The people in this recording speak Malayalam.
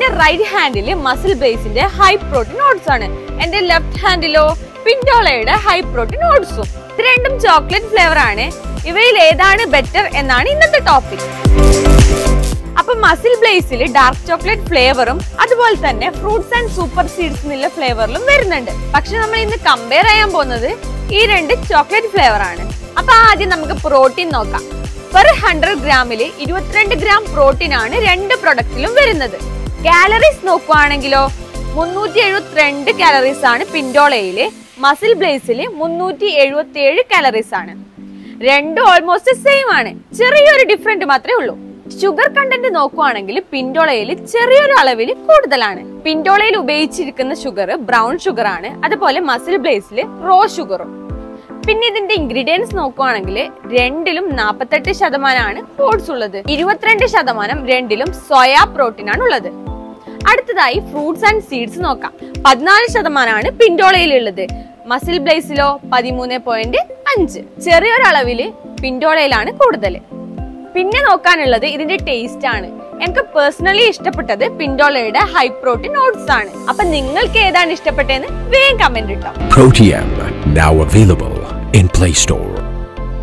എന്റെ റൈറ്റ് ഹാൻഡിൽ മസിൽ ബേസിന്റെ ഹൈ പ്രോട്ടീൻ ഓട്സ് ആണ് എന്റെ ലെഫ്റ്റ് ഹാൻഡിലോ പിൻഡോളയുടെ ഹൈ പ്രോട്ടീൻ ഓട്സും ഇത് രണ്ടും ചോക്ലേറ്റ് ഫ്ലേവർ ആണ് ഇവയിൽ ഏതാണ് ബെറ്റർ എന്നാണ് ഇന്നത്തെ ടോപ്പിക് അപ്പൊ മസിൽ ബ്ലേസിൽ ഡാർക്ക് ചോക്ലേറ്റ് ഫ്ലേവറും അതുപോലെ തന്നെ ഫ്രൂട്ട്സ് ആൻഡ് സൂപ്പർ സീഡ്സ് എന്നുള്ള ഫ്ലേവറിലും വരുന്നുണ്ട് പക്ഷെ നമ്മൾ ഇന്ന് കമ്പയർ ചെയ്യാൻ പോകുന്നത് ഈ രണ്ട് ചോക്ലേറ്റ് ഫ്ലേവർ ആണ് അപ്പൊ ആദ്യം നമുക്ക് പ്രോട്ടീൻ നോക്കാം പെർ ഹൺഡ്രഡ് ഗ്രാമില് ഇരുപത്തിരണ്ട് ഗ്രാം പ്രോട്ടീൻ ആണ് രണ്ട് പ്രൊഡക്റ്റിലും വരുന്നത് കാലറീസ് നോക്കുവാണെങ്കിലോ മുന്നൂറ്റി എഴുപത്തിരണ്ട് കാലറീസ് ആണ് പിൻഡോളയില് മസിൽ ബ്ലേസിൽ മുന്നൂറ്റി എഴുപത്തി ഏഴ് കാലറീസ് ആണ് രണ്ടും ഓൾമോസ്റ്റ് സെയിം ആണ് ചെറിയൊരു ഡിഫറൻറ്റ് മാത്രമേ ഉള്ളൂ ഷുഗർ കണ്ടന്റ് നോക്കുവാണെങ്കിൽ പിൻഡോളയിൽ ചെറിയൊരു അളവിൽ കൂടുതലാണ് പിൻഡോളയിൽ ഉപയോഗിച്ചിരിക്കുന്ന ഷുഗർ ബ്രൗൺ ഷുഗർ ആണ് അതുപോലെ മസിൽ ബ്ലേസിൽ റോ ഷുഗറും പിന്നെ ഇതിന്റെ ഇൻഗ്രീഡിയൻസ് നോക്കുവാണെങ്കിൽ രണ്ടിലും നാൽപ്പത്തെട്ട് ശതമാനമാണ് ഓട്സ് ഉള്ളത് ഇരുപത്തിരണ്ട് ശതമാനം രണ്ടിലും സോയാ പ്രോട്ടീൻ ആണ് ഉള്ളത് അടുത്തതായി ഫ്രൂട്ട്സ് ആൻഡ് സീഡ്സ് നോക്കാം പതിനാല് ശതമാനമാണ് പിൻഡോളയിലുള്ളത് മസിൽ ബ്ലേസിലോ പതിമൂന്ന് പോയിന്റ് അഞ്ച് ചെറിയൊരളവില് പിൻഡോളയിലാണ് കൂടുതൽ പിന്നെ നോക്കാനുള്ളത് ഇതിന്റെ ടേസ്റ്റ് ആണ് എനിക്ക് പേഴ്സണലി ഇഷ്ടപ്പെട്ടത് പിൻഡോളയുടെ ഹൈ പ്രോട്ടീൻ ഓട്സ് ആണ് അപ്പൊ നിങ്ങൾക്ക് ഏതാണ് ഇഷ്ടപ്പെട്ടതെന്ന് വേഗം കമന്റ് ഇട്ടോ Proteum, now available in Play Store.